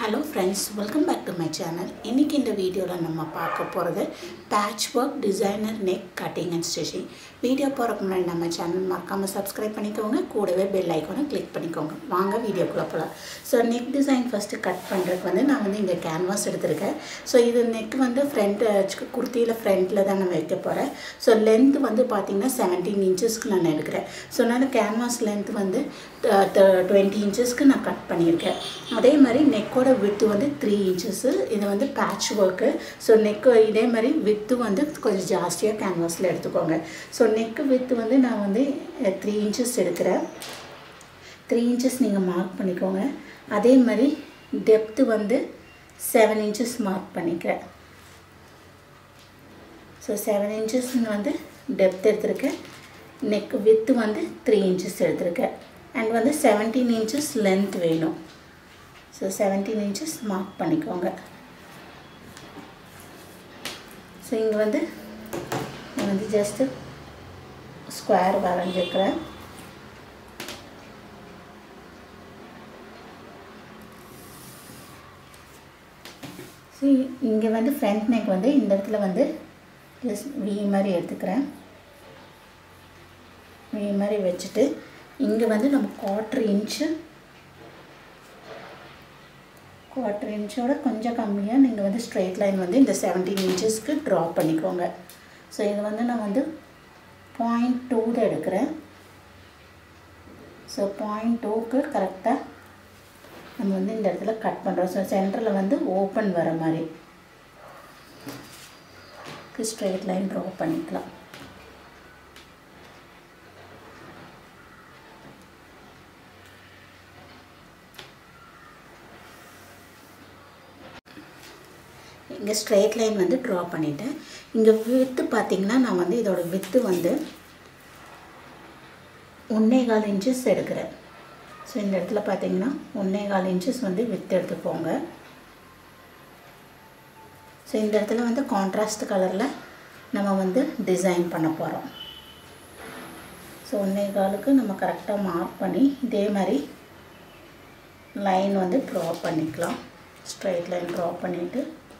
hello friends welcome back to my channel இன்றைக்கி இந்த வீடியோவில் நம்ம பார்க்க போகிறது patch work designer neck cutting and stitching video போகிறக்கு முன்னாடி நம்ம சேனல் மறக்காமல் சப்ஸ்கிரைப் பண்ணிக்கோங்க கூடவே பெல் ஐக்கானை கிளிக் பண்ணிக்கோங்க வாங்க வீடியோக்குள்ளே போகலாம் so neck design first cut பண்ணுறதுக்கு வந்து நான் வந்து இங்கே கேன்வாஸ் எடுத்திருக்கேன் ஸோ இது நெக் வந்து ஃப்ரண்ட் குர்த்தியில் ஃப்ரண்ட்டில் தான் நான் வைக்க போகிறேன் ஸோ லென்த் வந்து பார்த்திங்கன்னா செவன்டீன் இன்ச்சஸ்க்கு நான் எடுக்கிறேன் ஸோ நான் கேன்வாஸ் லென்த் வந்து டுவெண்ட்டி இன்ச்சஸ்க்கு நான் கட் பண்ணியிருக்கேன் அதே மாதிரி நெக்கோட வித்து வந்து த்ரீ இன்ச்சஸ்ஸு இது வந்து பேட்ச் ஒர்க்கு ஸோ நெக்கு இதே மாதிரி வித்து வந்து கொஞ்சம் ஜாஸ்தியாக கேன்வாஸில் எடுத்துக்கோங்க ஸோ நெக்கு வித்து வந்து நான் வந்து த்ரீ இன்ச்சஸ் எடுக்கிறேன் த்ரீ இன்ச்சஸ் நீங்கள் மார்க் பண்ணிக்கோங்க அதே மாதிரி டெப்த்து வந்து செவன் இன்ச்சஸ் மார்க் பண்ணிக்கிறேன் ஸோ செவன் இன்ச்சஸ் வந்து டெப்த் எடுத்திருக்கேன் நெக் வித்து வந்து த்ரீ இன்ச்சஸ் எடுத்திருக்கேன் அண்ட் வந்து செவன்டீன் இன்ச்சஸ் லென்த் வேணும் ஸோ செவன்டீன் இன்ச்சஸ் மார்க் பண்ணிக்கோங்க ஸோ இங்கே வந்து நான் வந்து ஜஸ்ட்டு ஸ்கொயர் வரைஞ்சிருக்கிறேன் ஸோ இங்கே வந்து ஃப்ரண்ட் நெக் வந்து இந்த இடத்துல வந்து ஜஸ்ட் வி மாதிரி எடுத்துக்கிறேன் வி மாதிரி வச்சுட்டு இங்கே வந்து நம்ம குவார்ட்ரு இன்ச்சு குவார்ட்டர் இன்ச்சோட கொஞ்சம் கம்மியாக நீங்கள் வந்து ஸ்ட்ரெயிட் லைன் வந்து இந்த செவன்டீன் இன்ச்சஸ்க்கு ட்ரா பண்ணிக்கோங்க ஸோ இது வந்து நான் வந்து பாயிண்ட் டூ தான் எடுக்கிறேன் ஸோ பாயிண்ட் டூக்கு கரெக்டாக நம்ம வந்து இந்த இடத்துல கட் பண்ணுறோம் ஸோ சென்டரில் வந்து ஓப்பன் வர மாதிரி ஸ்ட்ரெயிட் லைன் ட்ரா பண்ணிக்கலாம் இங்கே ஸ்ட்ரெயிட் லைன் வந்து ட்ரா பண்ணிட்டேன் இங்கே வித்து பார்த்திங்கன்னா நான் வந்து இதோட வித்து வந்து ஒன்றே கால் இன்ச்சஸ் எடுக்கிறேன் ஸோ இந்த இடத்துல பார்த்தீங்கன்னா ஒன்றே கால் இன்ச்சஸ் வந்து வித்து எடுத்துக்கோங்க ஸோ இந்த இடத்துல வந்து கான்ட்ராஸ்ட் கலரில் நம்ம வந்து டிசைன் பண்ண போகிறோம் ஸோ ஒன்றே காலுக்கு நம்ம கரெக்டாக மார்க் பண்ணி இதே மாதிரி லைன் வந்து ட்ரா பண்ணிக்கலாம் ஸ்ட்ரைட் லைன் ட்ரா பண்ணிவிட்டு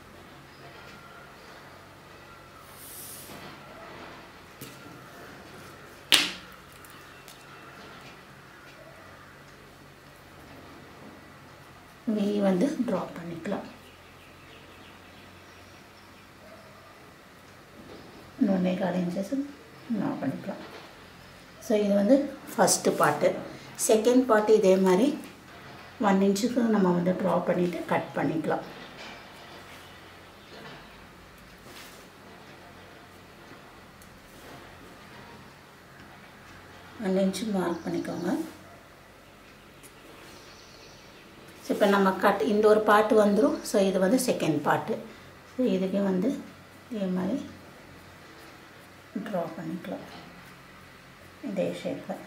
வி வந்து ட்ரா பண்ணிக்கலாம் ஒன்றே கால் இன்ச்சஸ் ட்ரா பண்ணிக்கலாம் ஸோ இது வந்து ஃபஸ்ட்டு பார்ட்டு செகண்ட் பார்ட்டு இதே மாதிரி ஒன் இன்ச்சுக்கு நம்ம வந்து ட்ரா பண்ணிவிட்டு கட் பண்ணிக்கலாம் ஒன் இன்ச்சு மார்க் பண்ணிக்கோங்க ஸோ இப்போ நம்ம கட் இந்த ஒரு பாட்டு வந்துடும் ஸோ இது வந்து செகண்ட் பாட்டு ஸோ இதுக்கே வந்து இதே மாதிரி ட்ரா பண்ணிக்கலாம் இதே ஷேப்பில்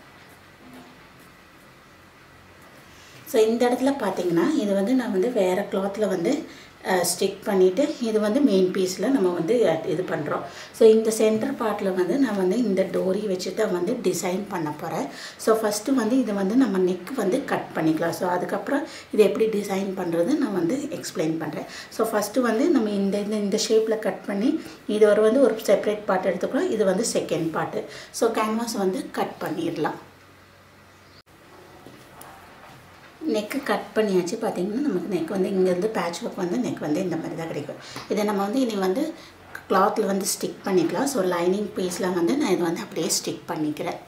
ஸோ இந்த இடத்துல பார்த்தீங்கன்னா இது வந்து நான் வந்து வேறு கிளாத்தில் வந்து ஸ்டிக் பண்ணிவிட்டு இது வந்து மெயின் பீஸில் நம்ம வந்து இது பண்ணுறோம் ஸோ இந்த சென்டர் பார்ட்டில் வந்து நான் வந்து இந்த டோரி வச்சு தான் வந்து டிசைன் பண்ண போகிறேன் ஸோ ஃபஸ்ட்டு வந்து இதை வந்து நம்ம நெக் வந்து கட் பண்ணிக்கலாம் ஸோ அதுக்கப்புறம் இது எப்படி டிசைன் பண்ணுறது நான் வந்து எக்ஸ்பிளைன் பண்ணுறேன் ஸோ ஃபஸ்ட்டு வந்து நம்ம இந்த இந்த இந்த ஷேப்பில் கட் பண்ணி இது ஒரு வந்து ஒரு செப்பரேட் பார்ட் எடுத்துக்கலாம் இது வந்து செகண்ட் பார்ட்டு ஸோ கேன்வாஸ் வந்து கட் பண்ணிடலாம் நெக்கு கட் பண்ணியாச்சு பார்த்திங்கன்னா நமக்கு நெக் வந்து இங்கேருந்து பேட்ச் ஒர்க் வந்து நெக் வந்து இந்த மாதிரி தான் கிடைக்கும் இதை நம்ம வந்து இனி வந்து கிளாத்தில் வந்து ஸ்டிக் பண்ணிக்கலாம் ஸோ லைனிங் பீஸில் வந்து நான் இது வந்து அப்படியே ஸ்டிக் பண்ணிக்கிறேன்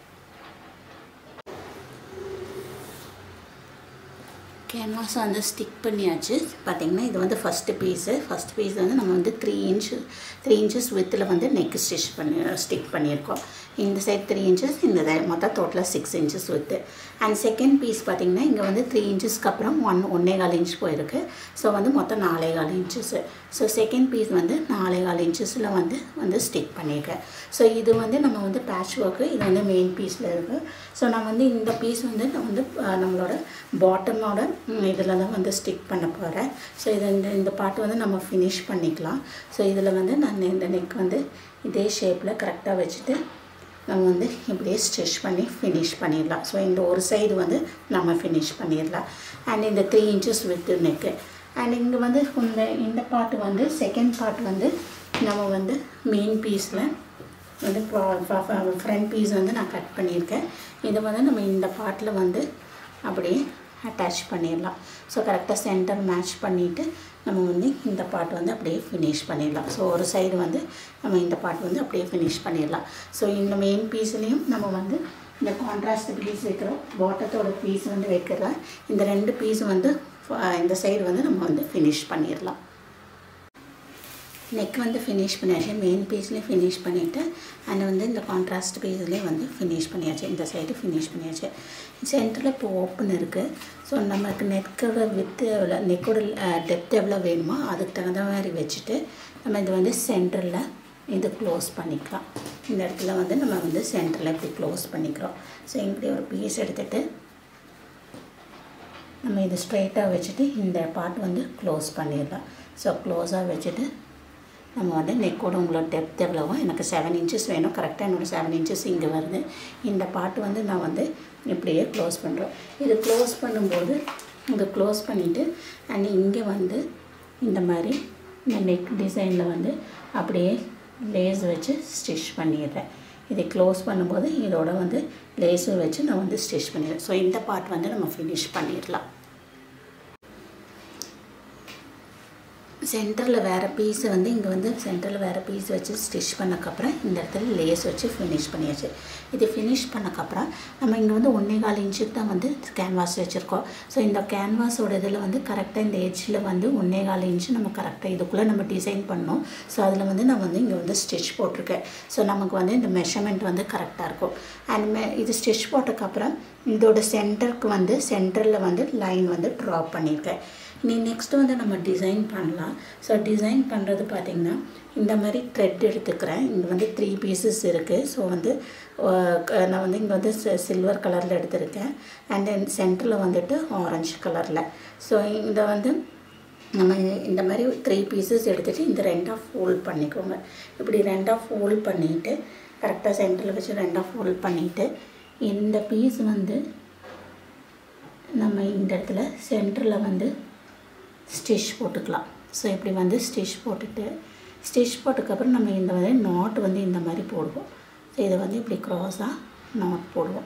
கேன்வாஸ் வந்து ஸ்டிக் பண்ணியாச்சு பார்த்திங்கன்னா இது வந்து ஃபஸ்ட்டு பீஸு ஃபஸ்ட் பீஸ் வந்து நம்ம வந்து த்ரீ இன்ச் த்ரீ இன்ச்சஸ் வித்தில் வந்து நெக் ஸ்டிச் பண்ணி ஸ்டிக் பண்ணியிருக்கோம் இந்த சைட் த்ரீ இன்ச்சஸ் இந்த மொத்தம் டோட்டலாக six inches width and second piece பார்த்திங்கன்னா இங்கே வந்து த்ரீ இன்ச்சஸ்க்கு அப்புறம் ஒன் ஒன்றே கால் இன்ச் போயிருக்கு ஸோ வந்து மொத்தம் நாலே கால் இன்ச்சஸ்ஸு ஸோ செகண்ட் பீஸ் வந்து நாலே கால் இன்ச்சஸில் வந்து வந்து ஸ்டிக் பண்ணியிருக்கேன் ஸோ இது வந்து நம்ம வந்து பேட்ச் ஒர்க்கு இது வந்து மெயின் பீஸில் இருக்குது ஸோ நான் வந்து இந்த பீஸ் வந்து நான் வந்து நம்மளோட பாட்டமோட இதில் தான் வந்து ஸ்டிக் பண்ண போகிறேன் ஸோ இது இந்த இந்த பாட்டு வந்து நம்ம ஃபினிஷ் பண்ணிக்கலாம் ஸோ இதில் வந்து நான் இந்த நெக் வந்து இதே ஷேப்பில் கரெக்டாக வச்சுட்டு நம்ம வந்து இப்படியே ஸ்டிச் பண்ணி ஃபினிஷ் பண்ணிடலாம் ஸோ இந்த ஒரு சைடு வந்து நம்ம ஃபினிஷ் பண்ணிடலாம் அண்ட் இந்த three inches width neck and இங்கே வந்து இந்த இந்த பார்ட் வந்து செகண்ட் பார்ட் வந்து நம்ம வந்து மெயின் பீஸில் வந்து ஃப்ரண்ட் பீஸ் வந்து நான் கட் பண்ணியிருக்கேன் இதை வந்து நம்ம இந்த பார்ட்டில் வந்து அப்படியே அட்டாச் பண்ணிடலாம் ஸோ கரெக்டாக சென்டர் மேட்ச் பண்ணிவிட்டு நம்ம வந்து இந்த பார்ட் வந்து அப்படியே ஃபினிஷ் பண்ணிடலாம் ஸோ ஒரு சைடு வந்து நம்ம இந்த பார்ட் வந்து அப்படியே ஃபினிஷ் பண்ணிடலாம் ஸோ இந்த மெயின் பீஸ்லேயும் நம்ம வந்து இந்த கான்ட்ராஸ்ட் பீஸ் வைக்கிறோம் பாட்டத்தோட பீஸ் வந்து வைக்கிறோம் இந்த ரெண்டு பீஸ் வந்து அஹ், இந்த சைடு வந்து நம்ம வந்து ஃபினிஷ் பண்ணிடலாம் நெக் வந்து ஃபினிஷ் பண்ணியாச்சு மெயின் பீஸ்லேயும் ஃபினிஷ் பண்ணிவிட்டு அண்ட் வந்து இந்த கான்ட்ராஸ்ட் பீஸ்லேயும் வந்து ஃபினிஷ் பண்ணியாச்சு இந்த சைடு ஃபினிஷ் பண்ணியாச்சு சென்டரில் இப்போ ஓப்பன் இருக்குது ஸோ நமக்கு நெக்கோட வித்து எவ்வளோ நெக்கோட டெப்த் எவ்வளோ வேணுமோ அதுக்கு தகுந்த மாதிரி வச்சுட்டு நம்ம இது வந்து சென்டரில் இது க்ளோஸ் பண்ணிக்கலாம் இந்த இடத்துல வந்து நம்ம வந்து சென்டரில் இப்படி க்ளோஸ் பண்ணிக்கிறோம் ஸோ இப்படி ஒரு பீஸ் எடுத்துகிட்டு நம்ம இது ஸ்ட்ரைட்டாக வச்சுட்டு இந்த பார்ட் வந்து க்ளோஸ் பண்ணிடலாம் ஸோ க்ளோஸாக வச்சுட்டு நம்ம வந்து நெக்கோட உங்களோட டெப்த் எவ்வளவோ எனக்கு செவன் இன்ச்சஸ் வேணும் கரெக்டாக என்னோட செவன் இன்ச்சஸ் இங்கே வருது இந்த பார்ட் வந்து நான் வந்து இப்படியே க்ளோஸ் பண்ணுறோம் இது க்ளோஸ் பண்ணும்போது இதை க்ளோஸ் பண்ணிவிட்டு அண்ட் இங்கே வந்து இந்த மாதிரி இந்த நெக் டிசைனில் வந்து அப்படியே லேஸ் வச்சு ஸ்டிச் பண்ணிடுறேன் இதை க்ளோஸ் பண்ணும்போது இதோட வந்து லேஸும் வச்சு நான் வந்து ஸ்டிச் பண்ணிடுறேன் ஸோ இந்த பார்ட் வந்து நம்ம ஃபினிஷ் பண்ணிடலாம் சென்டரில் வேறு பீஸை வந்து இங்கே வந்து சென்டரில் வேறு பீஸ் வச்சு ஸ்டிச் பண்ணக்கப்புறம் இந்த இடத்துல லேஸ் வச்சு ஃபினிஷ் பண்ணியாச்சு இது ஃபினிஷ் பண்ணக்கப்புறம் நம்ம இங்கே வந்து ஒன்றே கால் இன்ச்சுக்கு தான் வந்து கேன்வாஸ் வச்சுருக்கோம் ஸோ இந்த கேன்வாஸோட இதில் வந்து கரெக்டாக இந்த எட்ஜில் வந்து ஒன்றே கால் இன்ச்சு நம்ம கரெக்டாக இதுக்குள்ளே நம்ம டிசைன் பண்ணோம் ஸோ அதில் வந்து நான் வந்து இங்கே வந்து ஸ்டிச் போட்டிருக்கேன் ஸோ நமக்கு வந்து இந்த மெஷர்மெண்ட் வந்து கரெக்டாக இருக்கும் அண்ட் மே இது ஸ்டிச் போட்டதுக்கப்புறம் இதோட சென்டருக்கு வந்து சென்டரில் வந்து லைன் வந்து ட்ராப் பண்ணியிருக்கேன் நீ நெக்ஸ்ட் வந்து நம்ம டிசைன் பண்ணலாம் ஸோ டிசைன் பண்ணுறது பார்த்திங்கன்னா இந்த மாதிரி த்ரெட் எடுத்துக்கிறேன் இங்கே வந்து த்ரீ பீசஸ் இருக்குது ஸோ வந்து அஹ், க- நான் வந்து இங்கே வந்து சில்வர் கலரில் எடுத்திருக்கேன் அண்ட் தென் சென்டரில் வந்துட்டு ஆரஞ்சு கலரில் ஸோ இதை வந்து நம்ம இந்த மாதிரி த்ரீ பீசஸ் எடுத்துகிட்டு இந்த ரெண்டாக ஃபோல்ட் பண்ணிக்கோங்க இப்படி ரெண்டாக ஃபோல்ட் பண்ணிவிட்டு கரெக்டாக சென்டரில் வச்சு ரெண்டாக ஃபோல்ட் பண்ணிவிட்டு இந்த பீஸ் வந்து நம்ம இந்த இடத்துல சென்டரில் வந்து ஸ்டிச் போட்டுக்கலாம் ஸோ இப்படி வந்து ஸ்டிச் போட்டுட்டு ஸ்டிச் போட்டதுக்கப்புறம் நம்ம இந்த மாதிரி நாட் வந்து இந்த மாதிரி போடுவோம் ஸோ இதை வந்து இப்படி க்ராஸாக நாட் போடுவோம்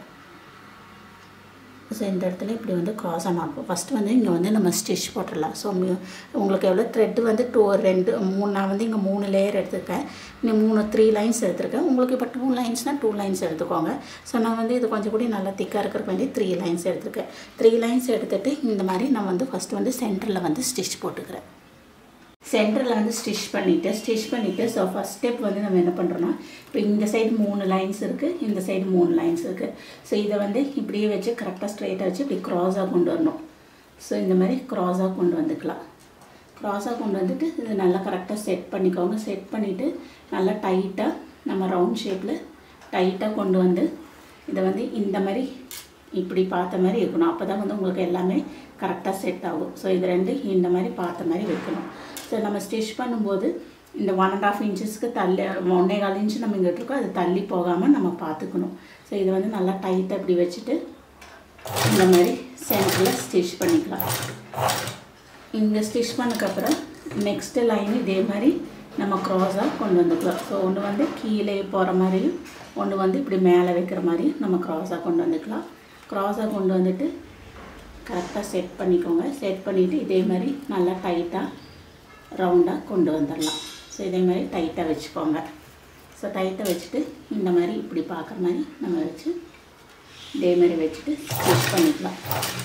ஸோ இந்த இடத்துல இப்படி வந்து க்ராஸாக நாட் போடுவோம் ஃபஸ்ட்டு வந்து இங்கே வந்து நம்ம ஸ்டிச் போட்டுடலாம் ஸோ உங்களுக்கு எவ்வளோ த்ரெட்டு வந்து டூ ரெண்டு மூணு நான் வந்து இங்கே மூணு லேயர் எடுத்திருக்கேன் நீ மூணு த்ரீ லைன்ஸ் எடுத்திருக்கேன் உங்களுக்கு இப்போ டூ லைன்ஸ்னால் டூ லைன்ஸ் எடுத்துக்கோங்க ஸோ நான் வந்து இது கொஞ்சம் கூட நல்லா திக்காக இருக்கிற வேண்டி த்ரீ லைன்ஸ் எடுத்திருக்கேன் த்ரீ லைன்ஸ் எடுத்துகிட்டு இந்த மாதிரி நான் வந்து ஃபஸ்ட்டு வந்து சென்டரில் வந்து ஸ்டிச் போட்டுக்கிறேன் சென்டரில் வந்து ஸ்டிச் பண்ணிவிட்டு ஸ்டிச் பண்ணிவிட்டு ஸோ ஃபஸ்ட் ஸ்டெப் வந்து நம்ம என்ன பண்ணுறோன்னா இப்போ இந்த சைடு மூணு லைன்ஸ் இருக்குது இந்த சைடு மூணு லைன்ஸ் இருக்குது ஸோ இதை வந்து இப்படியே வச்சு கரெக்டாக ஸ்ட்ரைட்டாக வச்சு இப்படி க்ராஸாக கொண்டு வரணும் ஸோ இந்த மாதிரி க்ராஸாக கொண்டு வந்துக்கலாம் க்ராஸாக கொண்டு வந்துட்டு இது நல்லா கரெக்டாக செட் பண்ணிக்கோங்க செட் பண்ணிவிட்டு நல்லா டைட்டாக நம்ம ரவுண்ட் ஷேப்பில் டைட்டாக கொண்டு வந்து இதை வந்து இந்த மாதிரி இப்படி பார்த்த மாதிரி இருக்கணும் அப்போ தான் வந்து உங்களுக்கு எல்லாமே கரெக்டாக செட் ஆகும் ஸோ இது ரெண்டு இந்த மாதிரி பார்த்த மாதிரி வைக்கணும் ஸோ நம்ம ஸ்டிச் பண்ணும்போது இந்த ஒன் அண்ட் ஆஃப் இன்ச்சஸ்க்கு தள்ளி ஒன்றே கால் இன்ச்சு நம்ம இங்கே இருக்கோம் அது தள்ளி போகாமல் நம்ம பார்த்துக்கணும் ஸோ இதை வந்து நல்லா டைட்டாக இப்படி வச்சுட்டு இந்த மாதிரி சென்டரில் ஸ்டிச் பண்ணிக்கலாம் இங்கே ஸ்டிச் பண்ணக்கப்புறம் நெக்ஸ்ட்டு லைன் இதே மாதிரி நம்ம க்ராஸாக கொண்டு வந்துக்கலாம் ஸோ ஒன்று வந்து கீழே போகிற மாதிரியும் ஒன்று வந்து இப்படி மேலே வைக்கிற மாதிரியும் நம்ம க்ராஸாக கொண்டு வந்துக்கலாம் க்ராஸாக கொண்டு வந்துட்டு கரெக்டாக செட் பண்ணிக்கோங்க செட் பண்ணிவிட்டு இதே மாதிரி நல்லா டைட்டாக ரவுண்டாக கொண்டு வந்துடலாம் ஸோ இதே மாதிரி டைட்டாக வச்சுக்கோங்க ஸோ டைட்டாக வச்சுட்டு இந்த மாதிரி இப்படி பார்க்குற மாதிரி நம்ம வச்சு இதே மாதிரி வச்சுட்டு ஸ்டிச் பண்ணிக்கலாம்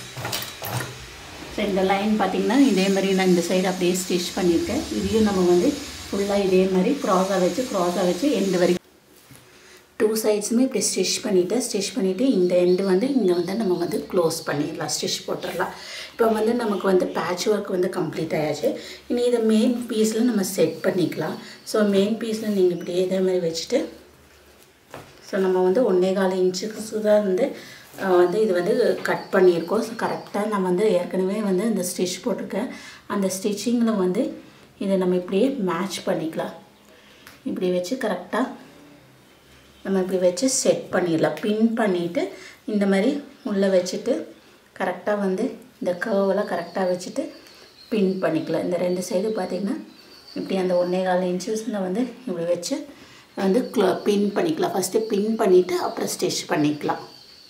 ஸோ இந்த லைன் பார்த்திங்கன்னா இதே மாதிரி நான் இந்த சைடு அப்படியே ஸ்டிச் பண்ணியிருக்கேன் இதையும் நம்ம வந்து ஃபுல்லாக இதே மாதிரி க்ராஸாக வச்சு க்ராஸாக வச்சு எண்டு வரைக்கும் டூ சைட்ஸுமே இப்படி ஸ்டிச் பண்ணிவிட்டு ஸ்டிச் பண்ணிவிட்டு இந்த எண்டு வந்து இங்கே வந்து நம்ம வந்து க்ளோஸ் பண்ணிடலாம் ஸ்டிச் போட்டுடலாம் இப்போ வந்து நமக்கு வந்து பேட்ச் ஒர்க் வந்து கம்ப்ளீட் ஆயாச்சு இனி இதை மெயின் பீஸில் நம்ம செட் பண்ணிக்கலாம் ஸோ மெயின் பீஸில் நீங்கள் இப்படியே இதே மாதிரி வச்சுட்டு ஸோ நம்ம வந்து ஒன்றே கால் இன்ச்சுக்கு தான் வந்து அஹ், வந்து இது வந்து கட் பண்ணியிருக்கோம் ஸோ கரெக்டாக நான் வந்து ஏற்கனவே வந்து இந்த ஸ்டிச் போட்டிருக்கேன் அந்த ஸ்டிச்சிங்கில் வந்து இதை நம்ம இப்படியே மேட்ச் பண்ணிக்கலாம் இப்படி வச்சு கரெக்டாக நம்ம இப்படி வச்சு செட் பண்ணிடலாம் பின் பண்ணிவிட்டு இந்த மாதிரி உள்ளே வச்சுட்டு கரெக்டாக வந்து இந்த கர்வெல்லாம் கரெக்டாக வச்சுட்டு பின் பண்ணிக்கலாம் இந்த ரெண்டு சைடு பார்த்திங்கன்னா இப்படி அந்த ஒன்றே கால் இன்ச்சஸில் வந்து இப்படி வச்சு வந்து க்ளோ பின் பண்ணிக்கலாம் ஃபஸ்ட்டு பின் பண்ணிவிட்டு அப்புறம் ஸ்டிச் பண்ணிக்கலாம்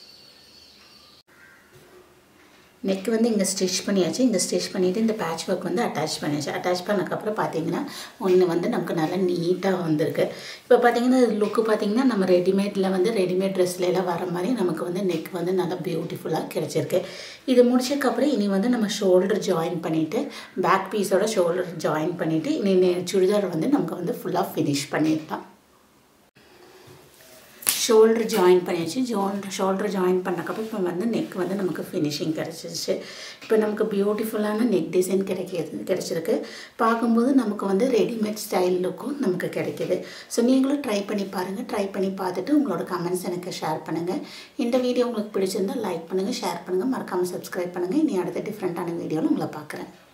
நெக் வந்து இங்கே ஸ்டிச் பண்ணியாச்சு இங்கே ஸ்டிச் பண்ணிவிட்டு இந்த பேட்ச் ஒர்க் வந்து அட்டாச் பண்ணியாச்சு அட்டாச் பண்ணக்கப்புறம் பார்த்தீங்கன்னா ஒன்று வந்து நமக்கு நல்லா நீட்டாக வந்திருக்கு இப்போ பார்த்தீங்கன்னா லுக்கு பார்த்தீங்கன்னா நம்ம ரெடிமேடில் வந்து ரெடிமேட் ட்ரெஸ்லாம் வர மாதிரி நமக்கு வந்து நெக் வந்து நல்லா பியூட்டிஃபுல்லாக கிடச்சிருக்கு இது முடிச்சதுக்கப்புறம் இனி வந்து நம்ம ஷோல்டர் ஜாயின் பண்ணிவிட்டு பேக் பீஸோட ஷோல்டர் ஜாயின் பண்ணிவிட்டு இனி சுடிதார் வந்து நமக்கு வந்து ஃபுல்லாக ஃபினிஷ் பண்ணிடலாம் ஷோல்டர் ஜாயின் பண்ணியாச்சு ஷோல்டர் ஷோல்டர் ஜாயின் பண்ணக்கப்புறம் இப்போ வந்து நெக் வந்து நமக்கு ஃபினிஷிங் கிடச்சிருச்சு இப்போ நமக்கு பியூட்டிஃபுல்லான நெக் டிசைன் கிடைக்கிது கிடச்சிருக்கு பார்க்கும்போது நமக்கு வந்து ரெடிமேட் ஸ்டைல் லுக்கும் நமக்கு கிடைக்கிது ஸோ நீங்களும் ட்ரை பண்ணி பாருங்கள் ட்ரை பண்ணி பார்த்துட்டு உங்களோட கமெண்ட்ஸ் எனக்கு ஷேர் பண்ணுங்கள் இந்த வீடியோ உங்களுக்கு பிடிச்சிருந்தால் லைக் பண்ணுங்கள் ஷேர் பண்ணுங்கள் மறக்காமல் சப்ஸ்கிரைப் பண்ணுங்கள் இனி அடுத்த டிஃப்ரெண்ட்டான வீடியோவில் உங்களை பார்க்குறேன்